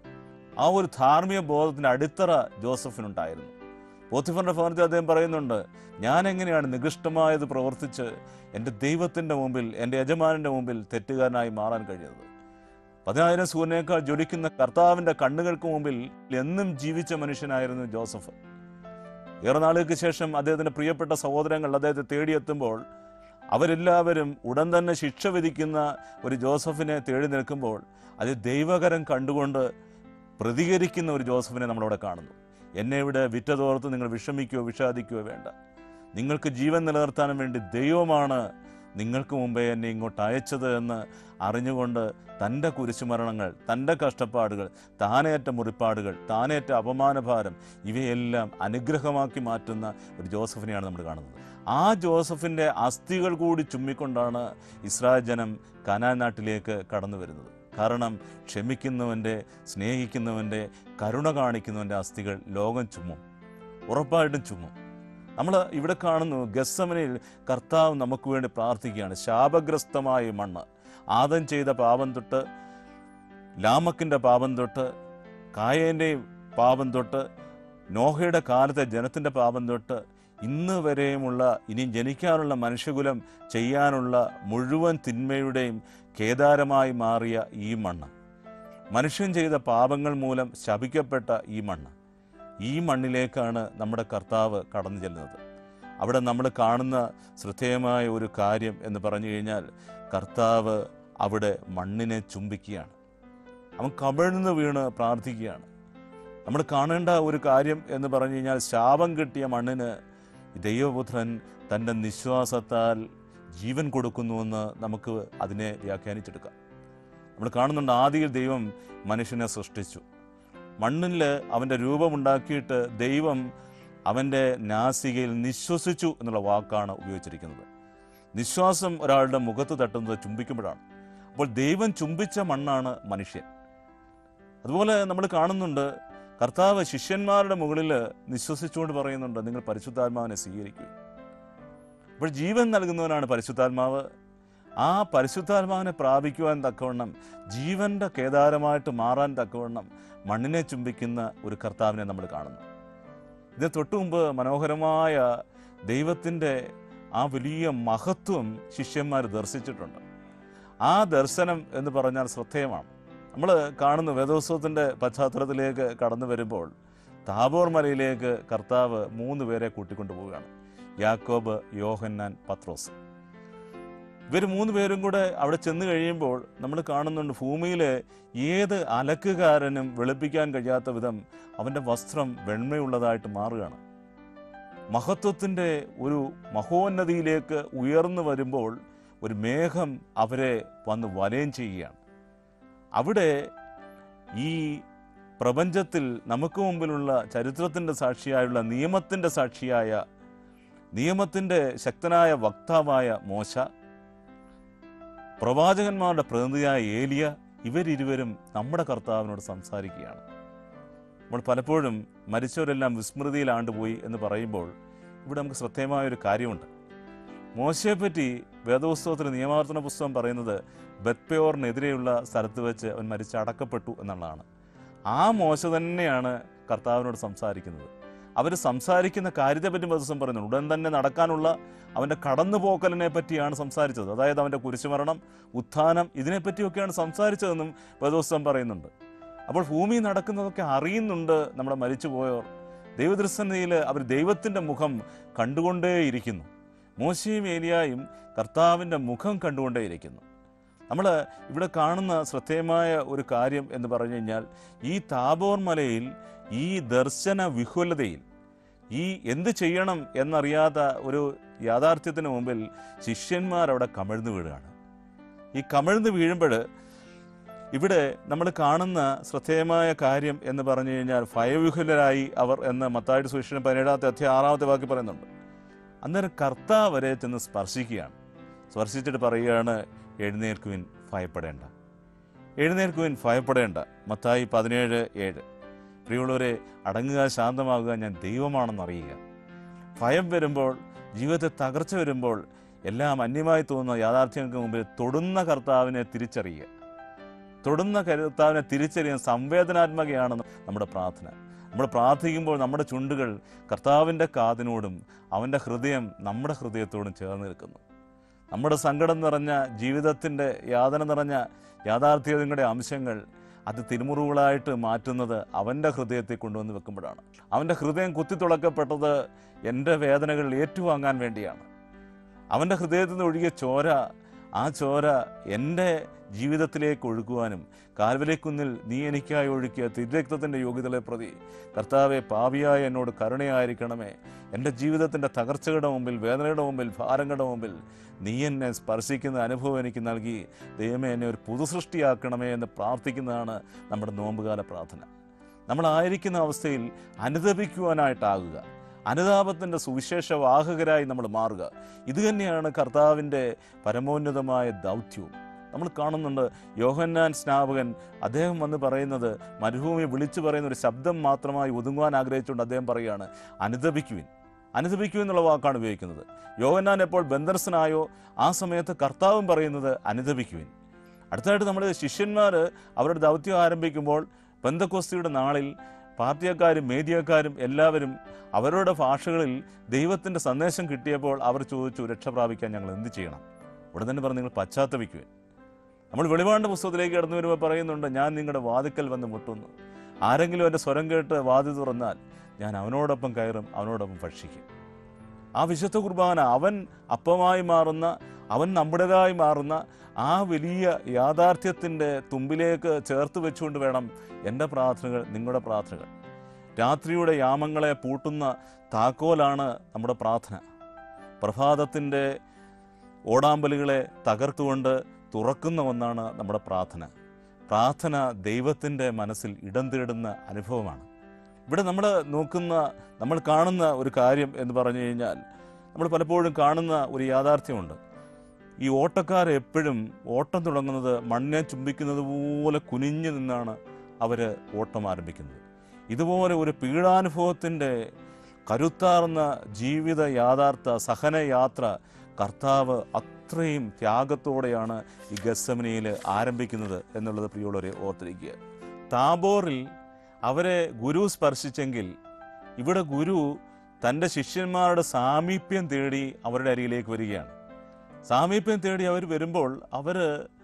[SPEAKER 2] ആ ഒരു ധാർമ്മിക ബോധത്തിൻ്റെ അടിത്തറ ജോസഫിനുണ്ടായിരുന്നു പോത്തിഫറിൻ്റെ ഭവനത്തിൽ അദ്ദേഹം പറയുന്നുണ്ട് ഞാൻ എങ്ങനെയാണ് നികൃഷ്ടമായത് പ്രവർത്തിച്ച് എൻ്റെ ദൈവത്തിൻ്റെ മുമ്പിൽ എൻ്റെ യജമാനൻ്റെ മുമ്പിൽ തെറ്റുകാരനായി മാറാൻ കഴിയുന്നത് പതിനായിരം സൂര്യനേക്കാൾ ജ്വലിക്കുന്ന കർത്താവിൻ്റെ കണ്ണുകൾക്ക് മുമ്പിൽ എന്നും ജീവിച്ച മനുഷ്യനായിരുന്നു ജോസഫ് ഏറെ നാളുകൾക്ക് ശേഷം അദ്ദേഹത്തിൻ്റെ പ്രിയപ്പെട്ട സഹോദരങ്ങൾ അദ്ദേഹത്തെ തേടിയെത്തുമ്പോൾ അവരെല്ലാവരും ഉടൻ തന്നെ ശിക്ഷ വിധിക്കുന്ന ഒരു ജോസഫിനെ തേടി നിൽക്കുമ്പോൾ അത് ദൈവകരം കണ്ടുകൊണ്ട് പ്രതികരിക്കുന്ന ഒരു ജോസഫിനെ നമ്മളവിടെ കാണുന്നു എന്നെ ഇവിടെ വിറ്റതോർത്ത് നിങ്ങൾ വിഷമിക്കുകയോ വിഷാദിക്കുകയോ വേണ്ട നിങ്ങൾക്ക് ജീവൻ നിലനിർത്താനും വേണ്ടി ദൈവമാണ് നിങ്ങൾക്ക് മുമ്പേ എന്നെ ഇങ്ങോട്ട് അയച്ചത് എന്ന് അറിഞ്ഞുകൊണ്ട് തൻ്റെ കുരിശുമരണങ്ങൾ തൻ്റെ കഷ്ടപ്പാടുകൾ താനേറ്റ മുറിപ്പാടുകൾ താനേറ്റ അപമാനഭാരം ഇവയെല്ലാം അനുഗ്രഹമാക്കി മാറ്റുന്ന ഒരു ജോസഫിനെയാണ് നമ്മൾ കാണുന്നത് ആ ജോസഫിൻ്റെ അസ്ഥികൾ കൂടി ചുമ്മിക്കൊണ്ടാണ് ഇസ്രായേൽ ജനം കനാൻ നാട്ടിലേക്ക് കടന്നു വരുന്നത് കാരണം ക്ഷമിക്കുന്നവൻ്റെ സ്നേഹിക്കുന്നവൻ്റെ കരുണ കാണിക്കുന്നവൻ്റെ അസ്ഥികൾ ലോകം ചുമ്മും ഉറപ്പായിട്ടും ചുമ്മും നമ്മൾ ഇവിടെ കാണുന്നു ഗസ്സമനയിൽ കർത്താവ് നമുക്ക് വേണ്ടി പ്രാർത്ഥിക്കുകയാണ് ശാപഗ്രസ്തമായ ഈ മണ്ണ് ആദം ചെയ്ത പാപം തൊട്ട് ലാമക്കിൻ്റെ പാപം തൊട്ട് കായേൻ്റെയും പാപം തൊട്ട് നോഹയുടെ കാലത്തെ ജനത്തിൻ്റെ പാപം തൊട്ട് ഇന്ന് വരെയുമുള്ള ഇനി ജനിക്കാനുള്ള മനുഷ്യകുലം ചെയ്യാനുള്ള മുഴുവൻ തിന്മയുടെയും കേദാരമായി മാറിയ ഈ മണ്ണ് മനുഷ്യൻ ചെയ്ത പാപങ്ങൾ മൂലം ശപിക്കപ്പെട്ട ഈ മണ്ണ് ഈ മണ്ണിലേക്കാണ് നമ്മുടെ കർത്താവ് കടന്നു ചെല്ലുന്നത് അവിടെ നമ്മൾ കാണുന്ന ശ്രദ്ധേയമായ ഒരു കാര്യം എന്ന് പറഞ്ഞു കഴിഞ്ഞാൽ കർത്താവ് അവിടെ മണ്ണിനെ ചുംബിക്കുകയാണ് അവൻ കമിഴ്ന്ന് വീണ് പ്രാർത്ഥിക്കുകയാണ് നമ്മൾ കാണേണ്ട ഒരു കാര്യം എന്ന് പറഞ്ഞു കഴിഞ്ഞാൽ ശാപം കിട്ടിയ മണ്ണിന് ദൈവപുത്രൻ തൻ്റെ നിശ്വാസത്താൽ ജീവൻ കൊടുക്കുന്നുവെന്ന് നമുക്ക് അതിനെ വ്യാഖ്യാനിച്ചെടുക്കാം നമ്മൾ കാണുന്നുണ്ട് ആദിയിൽ ദൈവം മനുഷ്യനെ സൃഷ്ടിച്ചു മണ്ണിൽ അവൻ്റെ രൂപമുണ്ടാക്കിയിട്ട് ദൈവം അവൻ്റെ നാസികയിൽ നിശ്വസിച്ചു എന്നുള്ള വാക്കാണ് ഉപയോഗിച്ചിരിക്കുന്നത് നിശ്വാസം ഒരാളുടെ മുഖത്ത് തട്ടുന്നത് ചുംബിക്കുമ്പോഴാണ് അപ്പോൾ ദൈവം ചുംബിച്ച മണ്ണാണ് മനുഷ്യൻ അതുപോലെ നമ്മൾ കാണുന്നുണ്ട് കർത്താവ് ശിഷ്യന്മാരുടെ മുകളിൽ നിശ്വസിച്ചുകൊണ്ട് പറയുന്നുണ്ട് നിങ്ങൾ പരിശുദ്ധാത്മാവിനെ സ്വീകരിക്കുക അപ്പോൾ ജീവൻ നൽകുന്നവനാണ് പരിശുദ്ധാത്മാവ് ആ പരിശുദ്ധാത്മാവിനെ പ്രാപിക്കുവാൻ തക്കവണ്ണം ജീവന്റെ കേദാരമായിട്ട് മാറാൻ തക്കവണ്ണം മണ്ണിനെ ചുംബിക്കുന്ന ഒരു കർത്താവിനെ നമ്മൾ കാണുന്നു ഇതിന് തൊട്ടു മുമ്പ് മനോഹരമായ ദൈവത്തിൻ്റെ ആ വലിയ മഹത്വം ശിഷ്യന്മാർ ദർശിച്ചിട്ടുണ്ട് ആ ദർശനം എന്ന് പറഞ്ഞാൽ ശ്രദ്ധേയമാണ് നമ്മൾ കാണുന്നു വേദോത്സവത്തിൻ്റെ പശ്ചാത്തലത്തിലേക്ക് കടന്നു വരുമ്പോൾ താബോർ മലയിലേക്ക് കർത്താവ് മൂന്ന് പേരെ കൂട്ടിക്കൊണ്ടു പോവുകയാണ് യാക്കോബ് യോഹന്നാൻ പത്രോസ് ഇവർ മൂന്ന് പേരും കൂടെ അവിടെ ചെന്ന് കഴിയുമ്പോൾ നമ്മൾ കാണുന്നുണ്ട് ഭൂമിയിലെ ഏത് അലക്കുകാരനും വെളുപ്പിക്കാൻ കഴിയാത്ത വിധം അവൻ്റെ വസ്ത്രം വെണ്മയുള്ളതായിട്ട് മാറുകയാണ് മഹത്വത്തിൻ്റെ ഒരു മഹോന്നതിയിലേക്ക് ഉയർന്നു വരുമ്പോൾ ഒരു മേഘം അവരെ വന്ന് വലയം ചെയ്യുകയാണ് അവിടെ ഈ പ്രപഞ്ചത്തിൽ നമുക്ക് മുമ്പിലുള്ള ചരിത്രത്തിൻ്റെ സാക്ഷിയായുള്ള നിയമത്തിൻ്റെ സാക്ഷിയായ നിയമത്തിൻ്റെ ശക്തനായ വക്താവായ മോശ പ്രവാചകന്മാരുടെ പ്രതിനിധിയായ ഏലിയ ഇവരിരുവരും നമ്മുടെ കർത്താവിനോട് സംസാരിക്കുകയാണ് നമ്മൾ പലപ്പോഴും മരിച്ചവരെല്ലാം വിസ്മൃതിയിൽ ആണ്ടുപോയി എന്ന് പറയുമ്പോൾ ഇവിടെ നമുക്ക് ശ്രദ്ധേയമായ ഒരു കാര്യമുണ്ട് മോശയെപ്പറ്റി വേദപുസ്തകത്തിൽ നിയമാവർത്തന പുസ്തകം പറയുന്നത് ബത്പയോറിനെതിരെയുള്ള സ്ഥലത്ത് വെച്ച് അവൻ മരിച്ച് അടക്കപ്പെട്ടു എന്നുള്ളതാണ് ആ മോശ തന്നെയാണ് കർത്താവിനോട് സംസാരിക്കുന്നത് അവർ സംസാരിക്കുന്ന കാര്യത്തെപ്പറ്റി ദിവസം പറയുന്നു ഉടൻ തന്നെ നടക്കാനുള്ള അവൻ്റെ കടന്നുപോക്കലിനെ പറ്റിയാണ് സംസാരിച്ചത് അതായത് അവൻ്റെ കുരിശുമരണം ഉത്ഥാനം ഇതിനെപ്പറ്റിയൊക്കെയാണ് സംസാരിച്ചതെന്നും വേദോസ്തം പറയുന്നുണ്ട് അപ്പോൾ ഭൂമി നടക്കുന്നതൊക്കെ അറിയുന്നുണ്ട് നമ്മുടെ മരിച്ചുപോയവർ ദൈവദൃസന്നിധിയിൽ അവർ ദൈവത്തിൻ്റെ മുഖം കണ്ടുകൊണ്ടേയിരിക്കുന്നു മോശയും ഏലിയായും കർത്താവിൻ്റെ മുഖം കണ്ടുകൊണ്ടേയിരിക്കുന്നു നമ്മൾ ഇവിടെ കാണുന്ന ശ്രദ്ധേയമായ ഒരു കാര്യം എന്ന് പറഞ്ഞു കഴിഞ്ഞാൽ ഈ താബോർ മലയിൽ ഈ ദർശന വിഹുലതയിൽ ഈ എന്ത് ചെയ്യണം എന്നറിയാത്ത ഒരു യാഥാർത്ഥ്യത്തിന് മുമ്പിൽ ശിഷ്യന്മാരവിടെ കമിഴ്ന്നു വീഴുകയാണ് ഈ കമിഴ്ന്ന് വീഴുമ്പോൾ ഇവിടെ നമ്മൾ കാണുന്ന ശ്രദ്ധേയമായ കാര്യം എന്ന് പറഞ്ഞു കഴിഞ്ഞാൽ ഭയവിഹുലരായി അവർ എന്ന് മത്തായിട്ട് സുവിശേഷം പതിനേഴാമത്തെ അധ്യായം ആറാമത്തെ വാക്കി പറയുന്നുണ്ട് അന്നേരം കർത്താവ് വരെ ചെന്ന് സ്പർശിക്കുകയാണ് സ്പർശിച്ചിട്ട് പറയുകയാണ് എഴുന്നേൽക്കുവിൻ ഭയപ്പെടേണ്ട എഴുന്നേൽക്കുവിൻ ഭയപ്പെടേണ്ട മത്തായി പതിനേഴ് ഏഴ് പ്രിയമുള്ളവരെ അടങ്ങുക ശാന്തമാകുക ഞാൻ ദൈവമാണെന്ന് അറിയുക ഭയം വരുമ്പോൾ ജീവിതത്തെ തകർച്ച വരുമ്പോൾ എല്ലാം അന്യമായി തോന്നുന്ന യാഥാർത്ഥ്യങ്ങൾക്ക് മുമ്പിൽ തൊടുന്ന കർത്താവിനെ തിരിച്ചറിയുക തൊടുന്ന കർത്താവിനെ തിരിച്ചറിയാൻ സംവേദനാത്മകയാണ് നമ്മുടെ പ്രാർത്ഥന നമ്മൾ പ്രാർത്ഥിക്കുമ്പോൾ നമ്മുടെ ചുണ്ടുകൾ കർത്താവിൻ്റെ കാതിനോടും അവൻ്റെ ഹൃദയം നമ്മുടെ ഹൃദയത്തോടും ചേർന്ന് നിൽക്കുന്നു നമ്മുടെ സങ്കടം നിറഞ്ഞ ജീവിതത്തിൻ്റെ യാതന നിറഞ്ഞ യാഥാർത്ഥ്യങ്ങളുടെ അംശങ്ങൾ അത് തിരുമുറിവുകളായിട്ട് മാറ്റുന്നത് അവൻ്റെ ഹൃദയത്തെ കൊണ്ടുവന്ന് വെക്കുമ്പോഴാണ് അവൻ്റെ ഹൃദയം കുത്തിത്തുളക്കപ്പെട്ടത് എൻ്റെ വേദനകൾ ഏറ്റുവാങ്ങാൻ വേണ്ടിയാണ് അവൻ്റെ ഹൃദയത്തിൽ നിന്ന് ഒഴുകിയ ചോര ആ ചോര എൻ്റെ ജീവിതത്തിലേക്ക് ഒഴുകുവാനും കാൽവലേക്കുന്നിൽ നീ എനിക്കായി ഒഴുക്കിയ തിരക്തത്തിൻ്റെ യോഗ്യതകളെ പ്രതി കർത്താവെ പാപിയായ എന്നോട് കരുണയായിരിക്കണമേ എൻ്റെ ജീവിതത്തിൻ്റെ തകർച്ചകളുടെ മുമ്പിൽ വേദനയുടെ മുമ്പിൽ ഭാരങ്ങളുടെ മുമ്പിൽ നീ എന്നെ സ്പർശിക്കുന്ന അനുഭവം എനിക്ക് നൽകി ദൈവമേ എന്നെ ഒരു പുതുസൃഷ്ടിയാക്കണമേ എന്ന് പ്രാർത്ഥിക്കുന്നതാണ് നമ്മുടെ നോമ്പുകാല പ്രാർത്ഥന നമ്മളായിരിക്കുന്ന അവസ്ഥയിൽ അനുദപിക്കുവാനായിട്ടാകുക അനുതാപത്തിൻ്റെ സുവിശേഷ വാഹകരായി നമ്മൾ മാറുക ഇത് തന്നെയാണ് കർത്താവിൻ്റെ പരമോന്നതമായ ദൗത്യവും നമ്മൾ കാണുന്നുണ്ട് യോഹന്നാൻ സ്നാപകൻ അദ്ദേഹം വന്ന് പറയുന്നത് മരുഭൂമി വിളിച്ചു പറയുന്ന ഒരു ശബ്ദം മാത്രമായി ഒതുങ്ങുവാൻ ആഗ്രഹിച്ചുകൊണ്ട് അദ്ദേഹം പറയുകയാണ് അനുദപിക്കുവിൻ അനുദപിക്കുവിൻ എന്നുള്ള വാക്കാണ് ഉപയോഗിക്കുന്നത് യോഹന്നാൻ എപ്പോൾ ബന്ധനസ്ഥനായോ ആ സമയത്ത് കർത്താവും പറയുന്നത് അനുദപിക്കുവിൻ അടുത്തായിട്ട് നമ്മൾ ശിഷ്യന്മാർ അവരുടെ ദൗത്യം ആരംഭിക്കുമ്പോൾ ബന്ധക്കോസ്തിയുടെ നാളിൽ പാർട്ടിയക്കാരും മേദിയക്കാരും എല്ലാവരും അവരുടെ ഭാഷകളിൽ ദൈവത്തിൻ്റെ സന്ദേശം കിട്ടിയപ്പോൾ അവർ ചോദിച്ചു രക്ഷ പ്രാപിക്കാൻ ഞങ്ങൾ എന്ത് ചെയ്യണം ഉടൻ തന്നെ പറഞ്ഞു നിങ്ങൾ പശ്ചാത്തപിക്കുവിൻ നമ്മൾ വെളിപാടിൻ്റെ പുസ്തകത്തിലേക്ക് കടന്നു വരുമ്പോൾ പറയുന്നുണ്ട് ഞാൻ നിങ്ങളുടെ വാതിക്കൽ വന്ന് മുട്ടുന്നു ആരെങ്കിലും എൻ്റെ സ്വരം കേട്ട് വാതി തുറന്നാൽ ഞാൻ അവനോടൊപ്പം കയറും അവനോടൊപ്പം ഭക്ഷിക്കും ആ വിശുദ്ധ കുർബാന അവൻ അപ്പമായി മാറുന്ന അവൻ നമ്മുടേതായി മാറുന്ന ആ വലിയ യാഥാർത്ഥ്യത്തിൻ്റെ തുമ്പിലേക്ക് ചേർത്ത് വെച്ചുകൊണ്ട് വേണം എൻ്റെ പ്രാർത്ഥനകൾ നിങ്ങളുടെ പ്രാർത്ഥനകൾ രാത്രിയുടെ യാമങ്ങളെ പൂട്ടുന്ന താക്കോലാണ് നമ്മുടെ പ്രാർത്ഥന പ്രഭാതത്തിൻ്റെ ഓടാമ്പലുകളെ തകർത്തുകൊണ്ട് തുറക്കുന്ന ഒന്നാണ് നമ്മുടെ പ്രാർത്ഥന പ്രാർത്ഥന ദൈവത്തിൻ്റെ മനസ്സിൽ ഇടം തേടുന്ന അനുഭവമാണ് ഇവിടെ നമ്മൾ നോക്കുന്ന നമ്മൾ കാണുന്ന ഒരു കാര്യം എന്ന് പറഞ്ഞു കഴിഞ്ഞാൽ നമ്മൾ പലപ്പോഴും കാണുന്ന ഒരു യാഥാർത്ഥ്യമുണ്ട് ഈ ഓട്ടക്കാർ എപ്പോഴും ഓട്ടം തുടങ്ങുന്നത് മണ്ണിനെ ചുംബിക്കുന്നത് പോലെ കുനിഞ്ഞു നിന്നാണ് അവർ ഓട്ടം ആരംഭിക്കുന്നത് ഇതുപോലെ ഒരു പീഡാനുഭവത്തിൻ്റെ കരുത്താർന്ന ജീവിത യാഥാർത്ഥ സഹനയാത്ര കർത്താവ് അത്രയും ത്യാഗത്തോടെയാണ് ഈ ഗസമനയിൽ ആരംഭിക്കുന്നത് എന്നുള്ളത് പ്രിയമുള്ളവരെ ഓർത്തിരിക്കുക താബോറിൽ അവരെ ഗുരു സ്പർശിച്ചെങ്കിൽ ഇവിടെ ഗുരു തൻ്റെ ശിഷ്യന്മാരുടെ സാമീപ്യം തേടി അവരുടെ അരികിലേക്ക് വരികയാണ് സാമീപ്യം തേടി അവർ വരുമ്പോൾ അവർ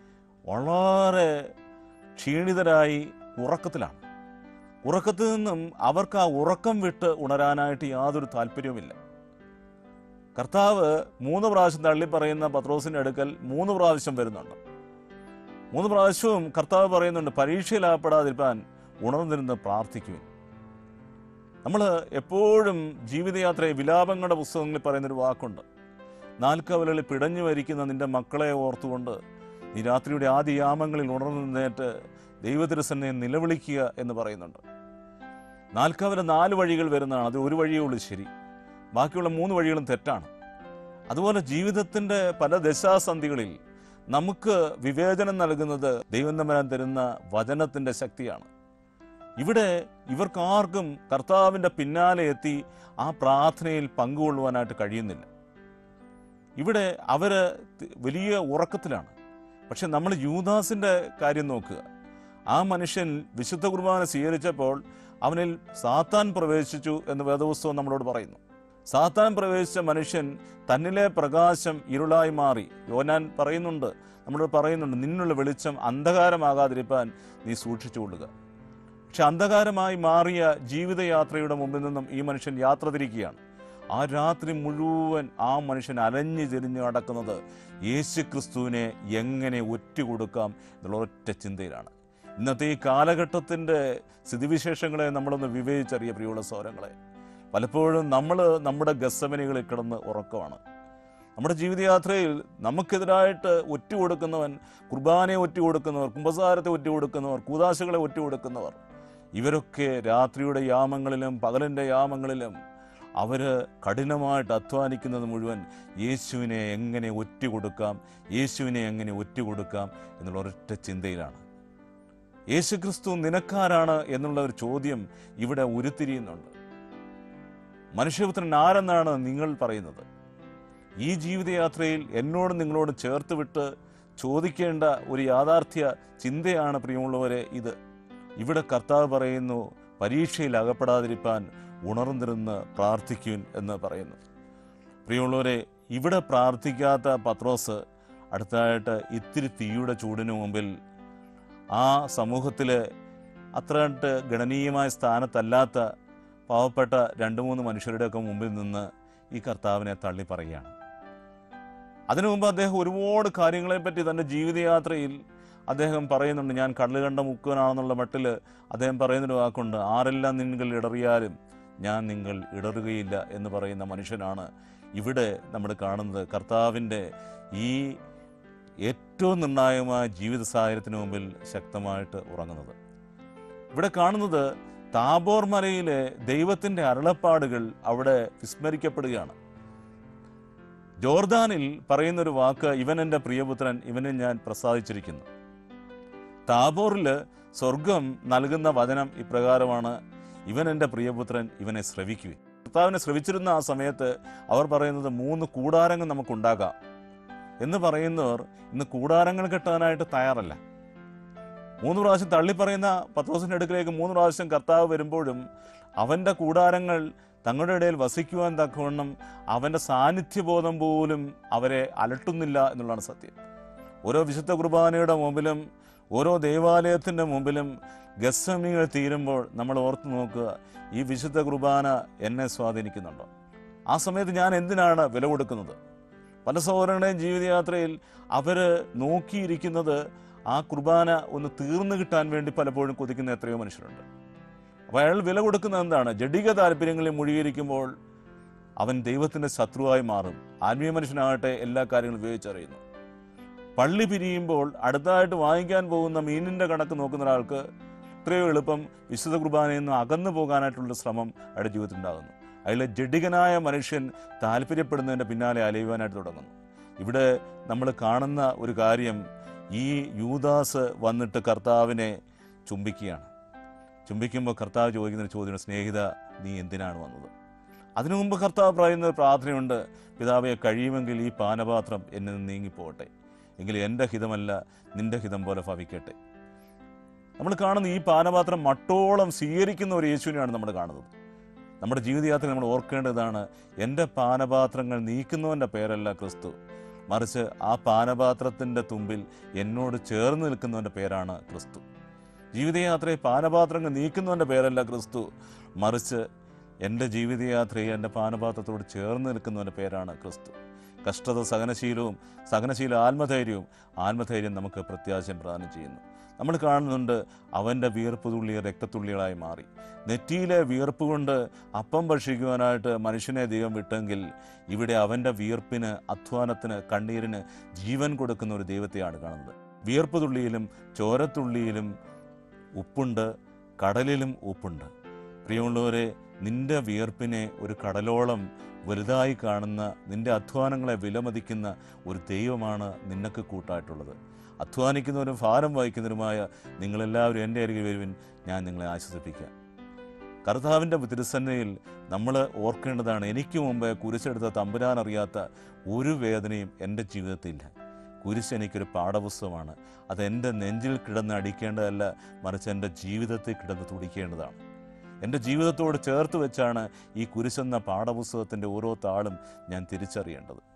[SPEAKER 2] വളരെ ക്ഷീണിതരായി ഉറക്കത്തിലാണ് ഉറക്കത്തിൽ നിന്നും അവർക്ക് ആ ഉറക്കം വിട്ട് ഉണരാനായിട്ട് യാതൊരു താല്പര്യവുമില്ല കർത്താവ് മൂന്ന് പ്രാവശ്യം തള്ളി പറയുന്ന പത്രോസിൻ്റെ അടുക്കൽ മൂന്ന് പ്രാവശ്യം വരുന്നുണ്ട് മൂന്ന് പ്രാവശ്യവും കർത്താവ് പറയുന്നുണ്ട് പരീക്ഷയിലാപ്പെടാതിരിക്കാൻ ഉണർന്നിരുന്ന് പ്രാർത്ഥിക്കുവിൻ നമ്മൾ എപ്പോഴും ജീവിതയാത്രയെ വിലാപങ്ങളുടെ പുസ്തകങ്ങളിൽ പറയുന്നൊരു വാക്കുണ്ട് നാൽക്കവലുകളിൽ പിടഞ്ഞു വരിക്കുന്ന നിന്റെ മക്കളെ ഓർത്തുകൊണ്ട് നീ രാത്രിയുടെ ആദ്യ യാമങ്ങളിൽ ഉണർന്നു നിന്നേറ്റ് ദൈവത്തിരുസന്നെ നിലവിളിക്കുക എന്ന് പറയുന്നുണ്ട് നാൽക്കവല നാല് വഴികൾ വരുന്നതാണ് അത് ഒരു വഴിയേ ഉള്ളൂ ശരി ബാക്കിയുള്ള മൂന്ന് വഴികളും തെറ്റാണ് അതുപോലെ ജീവിതത്തിൻ്റെ പല ദശാസന്ധികളിൽ നമുക്ക് വിവേചനം നൽകുന്നത് ദൈവം തമ്പരാൻ തരുന്ന വചനത്തിൻ്റെ ശക്തിയാണ് ഇവിടെ ഇവർക്കാർക്കും കർത്താവിൻ്റെ പിന്നാലെ എത്തി ആ പ്രാർത്ഥനയിൽ പങ്കുകൊള്ളുവാനായിട്ട് കഴിയുന്നില്ല ഇവിടെ അവർ വലിയ ഉറക്കത്തിലാണ് പക്ഷെ നമ്മൾ യൂദാസിൻ്റെ കാര്യം നോക്കുക ആ മനുഷ്യൻ വിശുദ്ധ കുർബാന സ്വീകരിച്ചപ്പോൾ അവനിൽ സാത്താൻ പ്രവേശിച്ചു എന്ന് വേദപുസ്തകം നമ്മളോട് പറയുന്നു സാത്താൻ പ്രവേശിച്ച മനുഷ്യൻ തന്നിലെ പ്രകാശം ഇരുളായി മാറി യോനാൻ പറയുന്നുണ്ട് നമ്മളോട് പറയുന്നുണ്ട് നിന്നുള്ള വെളിച്ചം അന്ധകാരമാകാതിരിക്കാൻ നീ സൂക്ഷിച്ചുകൊള്ളുക പക്ഷെ അന്ധകാരമായി മാറിയ ജീവിതയാത്രയുടെ മുമ്പിൽ നിന്നും ഈ മനുഷ്യൻ യാത്ര തിരിക്കുകയാണ് ആ രാത്രി മുഴുവൻ ആ മനുഷ്യൻ അലഞ്ഞു തിരിഞ്ഞു നടക്കുന്നത് യേശു ക്രിസ്തുവിനെ എങ്ങനെ ഒറ്റുകൊടുക്കാം എന്നുള്ള ഒറ്റ ചിന്തയിലാണ് ഇന്നത്തെ ഈ കാലഘട്ടത്തിൻ്റെ സ്ഥിതിവിശേഷങ്ങളെ നമ്മളൊന്ന് വിവേചിച്ചറിയ പ്രിയമുള്ള സൗരങ്ങളെ പലപ്പോഴും നമ്മൾ നമ്മുടെ ഗസമനികളിൽ കിടന്ന് ഉറക്കമാണ് നമ്മുടെ ജീവിതയാത്രയിൽ നമുക്കെതിരായിട്ട് ഒറ്റുകൊടുക്കുന്നവൻ കുർബാനയെ ഒറ്റുകൊടുക്കുന്നവർ കുംഭസാരത്തെ ഒറ്റുകൊടുക്കുന്നവർ കൂതാശകളെ ഒറ്റുകൊടുക്കുന്നവർ ഇവരൊക്കെ രാത്രിയുടെ യാമങ്ങളിലും പകലിൻ്റെ യാമങ്ങളിലും അവർ കഠിനമായിട്ട് അധ്വാനിക്കുന്നത് മുഴുവൻ യേശുവിനെ എങ്ങനെ ഒറ്റുകൊടുക്കാം യേശുവിനെ എങ്ങനെ ഒറ്റുകൊടുക്കാം എന്നുള്ള ഒരൊറ്റ ചിന്തയിലാണ് യേശുക്രിസ്തു നിനക്കാരാണ് എന്നുള്ള ഒരു ചോദ്യം ഇവിടെ ഉരുത്തിരിയുന്നുണ്ട് മനുഷ്യപുത്രൻ ആരെന്നാണ് നിങ്ങൾ പറയുന്നത് ഈ ജീവിതയാത്രയിൽ എന്നോടും നിങ്ങളോടും ചേർത്ത് വിട്ട് ചോദിക്കേണ്ട ഒരു യാഥാർത്ഥ്യ ചിന്തയാണ് പ്രിയമുള്ളവരെ ഇത് ഇവിടെ കർത്താവ് പറയുന്നു പരീക്ഷയിൽ അകപ്പെടാതിരിപ്പാൻ ഉണർന്നിരുന്ന് പ്രാർത്ഥിക്കുവിൻ എന്ന് പറയുന്നു പ്രിയമുള്ളവരെ ഇവിടെ പ്രാർത്ഥിക്കാത്ത പത്രോസ് അടുത്തതായിട്ട് ഇത്തിരി തീയുടെ ചൂടിന് മുമ്പിൽ ആ സമൂഹത്തിൽ അത്രയായിട്ട് ഗണനീയമായ സ്ഥാനത്തല്ലാത്ത പാവപ്പെട്ട രണ്ട് മൂന്ന് മനുഷ്യരുടെയൊക്കെ മുമ്പിൽ നിന്ന് ഈ കർത്താവിനെ തള്ളി പറയുകയാണ് അതിനു മുമ്പ് അദ്ദേഹം ഒരുപാട് കാര്യങ്ങളെപ്പറ്റി തൻ്റെ ജീവിതയാത്രയിൽ അദ്ദേഹം പറയുന്നുണ്ട് ഞാൻ കടല് കണ്ട മുക്കുവനാണെന്നുള്ള മട്ടിൽ അദ്ദേഹം പറയുന്നൊരു വാക്കുണ്ട് ആരെല്ലാം നിങ്ങൾ ഇടറിയാലും ഞാൻ നിങ്ങൾ ഇടറുകയില്ല എന്ന് പറയുന്ന മനുഷ്യനാണ് ഇവിടെ നമ്മൾ കാണുന്നത് കർത്താവിൻ്റെ ഈ ഏറ്റവും നിർണായകമായ ജീവിത സാഹചര്യത്തിന് മുമ്പിൽ ശക്തമായിട്ട് ഉറങ്ങുന്നത് ഇവിടെ കാണുന്നത് താബോർ മലയിലെ ദൈവത്തിൻ്റെ അരുളപ്പാടുകൾ അവിടെ വിസ്മരിക്കപ്പെടുകയാണ് ജോർദാനിൽ പറയുന്നൊരു വാക്ക് ഇവൻ എൻ്റെ പ്രിയപുത്രൻ ഇവനെ ഞാൻ പ്രസാദിച്ചിരിക്കുന്നു താബോറിൽ സ്വർഗം നൽകുന്ന വചനം ഇപ്രകാരമാണ് ഇവൻ എൻ്റെ പ്രിയപുത്രൻ ഇവനെ ശ്രവിക്കുവിൻ കർത്താവിനെ ശ്രവിച്ചിരുന്ന ആ സമയത്ത് അവർ പറയുന്നത് മൂന്ന് കൂടാരങ്ങൾ നമുക്കുണ്ടാകാം എന്ന് പറയുന്നവർ ഇന്ന് കൂടാരങ്ങൾ കെട്ടാനായിട്ട് തയ്യാറല്ല മൂന്ന് പ്രാവശ്യം തള്ളി പറയുന്ന പത്രോസിൻ്റെ അടുക്കിലേക്ക് മൂന്ന് പ്രാവശ്യം കർത്താവ് വരുമ്പോഴും അവൻ്റെ കൂടാരങ്ങൾ തങ്ങളുടെ ഇടയിൽ വസിക്കുവാൻ തക്കവണ്ണം അവൻ്റെ സാന്നിധ്യബോധം പോലും അവരെ അലട്ടുന്നില്ല എന്നുള്ളതാണ് സത്യം ഓരോ വിശുദ്ധ കുർബാനയുടെ മുമ്പിലും ഓരോ ദേവാലയത്തിൻ്റെ മുമ്പിലും ഗസമികൾ തീരുമ്പോൾ നമ്മൾ ഓർത്ത് നോക്കുക ഈ വിശുദ്ധ കുർബാന എന്നെ സ്വാധീനിക്കുന്നുണ്ടോ ആ സമയത്ത് ഞാൻ എന്തിനാണ് വില കൊടുക്കുന്നത് പല സഹോദരങ്ങളുടെയും ജീവിതയാത്രയിൽ അവർ നോക്കിയിരിക്കുന്നത് ആ കുർബാന ഒന്ന് തീർന്നു കിട്ടാൻ വേണ്ടി പലപ്പോഴും കൊതിക്കുന്ന എത്രയോ മനുഷ്യരുണ്ട് അപ്പോൾ അയാൾ വില കൊടുക്കുന്നത് എന്താണ് ജഡിക താല്പര്യങ്ങളിൽ മുഴുകിയിരിക്കുമ്പോൾ അവൻ ദൈവത്തിൻ്റെ ശത്രുവായി മാറും ആത്മീയ മനുഷ്യനാകട്ടെ എല്ലാ കാര്യങ്ങളും ഉപയോഗിച്ചറിയുന്നു പള്ളി പിരിയുമ്പോൾ അടുത്തതായിട്ട് വാങ്ങിക്കാൻ പോകുന്ന മീനിൻ്റെ കണക്ക് നോക്കുന്ന ഒരാൾക്ക് എത്രയോ എളുപ്പം വിശുദ്ധ കുർബാനയിൽ നിന്ന് അകന്നു പോകാനായിട്ടുള്ള ശ്രമം അയാളുടെ ജീവിതത്തിൽ ഉണ്ടാകുന്നു അയാളെ ജഡികനായ മനുഷ്യൻ താല്പര്യപ്പെടുന്നതിൻ്റെ പിന്നാലെ അലയുവാനായിട്ട് തുടങ്ങുന്നു ഇവിടെ നമ്മൾ കാണുന്ന ഒരു കാര്യം ഈ യൂദാസ് വന്നിട്ട് കർത്താവിനെ ചുംബിക്കുകയാണ് ചുംബിക്കുമ്പോൾ കർത്താവ് ചോദിക്കുന്ന ഒരു ചോദ്യം സ്നേഹിത നീ എന്തിനാണ് വന്നത് അതിനു മുമ്പ് കർത്താവ് പറയുന്ന ഒരു പ്രാർത്ഥനയുണ്ട് പിതാവെ കഴിയുമെങ്കിൽ ഈ പാനപാത്രം എന്നിൽ നിന്ന് നീങ്ങിപ്പോകട്ടെ എങ്കിൽ എൻ്റെ ഹിതമല്ല നിന്റെ ഹിതം പോലെ ഭവിക്കട്ടെ നമ്മൾ കാണുന്ന ഈ പാനപാത്രം മട്ടോളം സ്വീകരിക്കുന്ന ഒരു യേശുവിനെയാണ് നമ്മൾ കാണുന്നത് നമ്മുടെ ജീവിതയാത്ര നമ്മൾ ഓർക്കേണ്ടതാണ് എൻ്റെ പാനപാത്രങ്ങൾ നീക്കുന്നവൻ്റെ പേരല്ല ക്രിസ്തു മറിച്ച് ആ പാനപാത്രത്തിൻ്റെ തുമ്പിൽ എന്നോട് ചേർന്ന് നിൽക്കുന്നവൻ്റെ പേരാണ് ക്രിസ്തു ജീവിതയാത്രയെ പാനപാത്രങ്ങൾ നീക്കുന്നവൻ്റെ പേരല്ല ക്രിസ്തു മറിച്ച് എൻ്റെ ജീവിതയാത്രയെ എൻ്റെ പാനപാത്രത്തോട് ചേർന്ന് നിൽക്കുന്നവൻ്റെ പേരാണ് ക്രിസ്തു കഷ്ടത സഹനശീലവും സഹനശീല ആത്മധൈര്യവും ആത്മധൈര്യം നമുക്ക് പ്രത്യാശം പ്രദാനം ചെയ്യുന്നു നമ്മൾ കാണുന്നുണ്ട് അവൻ്റെ വിയർപ്പ് തുള്ളി രക്തത്തുള്ളികളായി മാറി നെറ്റിയിലെ വിയർപ്പ് കൊണ്ട് അപ്പം ഭക്ഷിക്കുവാനായിട്ട് മനുഷ്യനെ ദൈവം വിട്ടെങ്കിൽ ഇവിടെ അവൻ്റെ വിയർപ്പിന് അധ്വാനത്തിന് കണ്ണീരിന് ജീവൻ കൊടുക്കുന്ന ഒരു ദൈവത്തെയാണ് കാണുന്നത് വിയർപ്പ് തുള്ളിയിലും ചോരത്തുള്ളിയിലും ഉപ്പുണ്ട് കടലിലും ഉപ്പുണ്ട് പ്രിയമുള്ളവരെ നിന്റെ വിയർപ്പിനെ ഒരു കടലോളം വലുതായി കാണുന്ന നിന്റെ അധ്വാനങ്ങളെ വിലമതിക്കുന്ന ഒരു ദൈവമാണ് നിനക്ക് കൂട്ടായിട്ടുള്ളത് അധ്വാനിക്കുന്നവരും ഭാരം വഹിക്കുന്നവരുമായ നിങ്ങളെല്ലാവരും എൻ്റെ അരികിൽ വരുവിൻ ഞാൻ നിങ്ങളെ ആശ്വസിപ്പിക്കാം കർത്താവിൻ്റെ തിരുസന്നയിൽ നമ്മൾ ഓർക്കേണ്ടതാണ് എനിക്ക് മുമ്പ് കുരിശെടുത്ത തമ്പുരാൻ അറിയാത്ത ഒരു വേദനയും എൻ്റെ ജീവിതത്തിലില്ല കുരിശ് എനിക്കൊരു പാഠപുസ്തകമാണ് അത് എൻ്റെ നെഞ്ചിൽ കിടന്ന് അടിക്കേണ്ടതല്ല മറിച്ച് എൻ്റെ ജീവിതത്തിൽ കിടന്ന് തുടിക്കേണ്ടതാണ് എൻ്റെ ജീവിതത്തോട് ചേർത്ത് വെച്ചാണ് ഈ കുരിശെന്ന പാഠപുസ്തകത്തിൻ്റെ ഓരോ താളും ഞാൻ തിരിച്ചറിയേണ്ടത്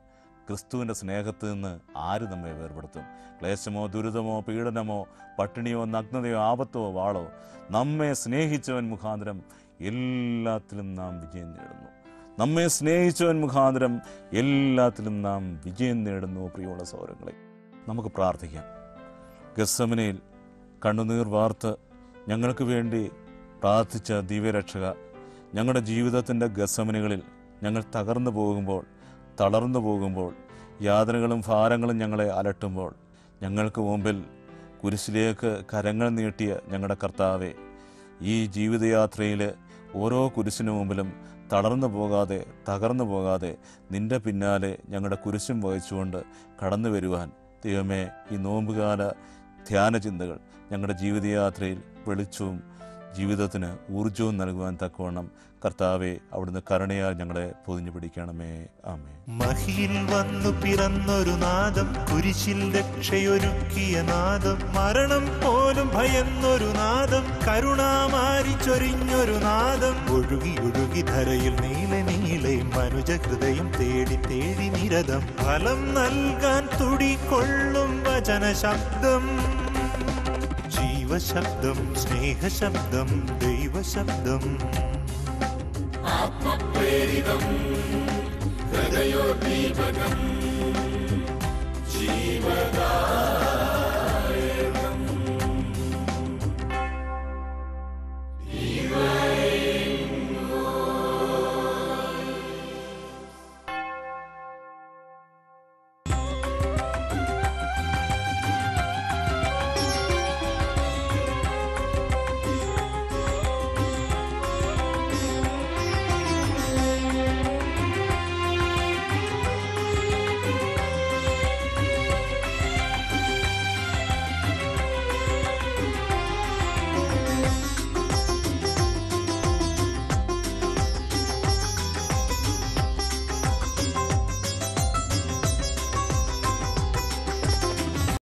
[SPEAKER 2] ക്രിസ്തുവിൻ്റെ സ്നേഹത്തിൽ നിന്ന് ആര് നമ്മെ വേർപെടുത്തും ക്ലേശമോ ദുരിതമോ പീഡനമോ പട്ടിണിയോ നഗ്നതയോ ആപത്തോ വാളോ നമ്മെ സ്നേഹിച്ചവൻ മുഖാന്തരം എല്ലാത്തിലും നാം വിജയം നേടുന്നു നമ്മെ സ്നേഹിച്ചവൻ മുഖാന്തരം എല്ലാത്തിലും നാം വിജയം നേടുന്നു പ്രിയമുള്ള സൗരങ്ങളെ നമുക്ക് പ്രാർത്ഥിക്കാം ഗസമനയിൽ കണ്ണുനീർ വാർത്ത് ഞങ്ങൾക്ക് വേണ്ടി പ്രാർത്ഥിച്ച ദിവ്യരക്ഷക ഞങ്ങളുടെ ജീവിതത്തിൻ്റെ ഗസമനുകളിൽ ഞങ്ങൾ തകർന്നു പോകുമ്പോൾ തളർന്നു പോകുമ്പോൾ യാതനകളും ഭാരങ്ങളും ഞങ്ങളെ അലട്ടുമ്പോൾ ഞങ്ങൾക്ക് മുമ്പിൽ കുരിശിലേക്ക് കരങ്ങൾ നീട്ടിയ ഞങ്ങളുടെ കർത്താവെ ഈ ജീവിതയാത്രയിൽ ഓരോ കുരിശിനു മുമ്പിലും തളർന്നു പോകാതെ തകർന്നു പോകാതെ നിന്റെ പിന്നാലെ ഞങ്ങളുടെ കുരിശും വഹിച്ചുകൊണ്ട് കടന്നു വരുവാൻ ദൈവമേ ഈ നോമ്പുകാല ധ്യാന ചിന്തകൾ ഞങ്ങളുടെ ജീവിതയാത്രയിൽ വെളിച്ചവും ജീവിതത്തിന് ഊർജവും നൽകുവാൻ തക്കവണ്ണം കർത്താവെ അവിടുന്ന് കരുണയാൽ ഞങ്ങളെ പൊതിഞ്ഞു പിടിക്കണമേ ആമേ
[SPEAKER 1] മഹിയിൽ വന്നു പിറന്നൊരു നാദം കുരിശിൽ രക്ഷയൊരുക്കിയ നാദം മരണം പോലും ഭയന്നൊരു നാദം കരുണാമാരി ചൊരിഞ്ഞൊരു നാദം ഒഴുകി ഒഴുകി ധരയിൽ നീല നീലെ മനുജ ഹൃദയം തേടി തേടി നിരതം ഫലം നൽകാൻ തുടികൊള്ളും വചന ശബ്ദം ജീവശബ്ദം സ്നേഹശബ്ദം ദൈവശബ്ദം
[SPEAKER 3] ആത്മപ്രേരിതം ഹൃദയോദ്ദീപകം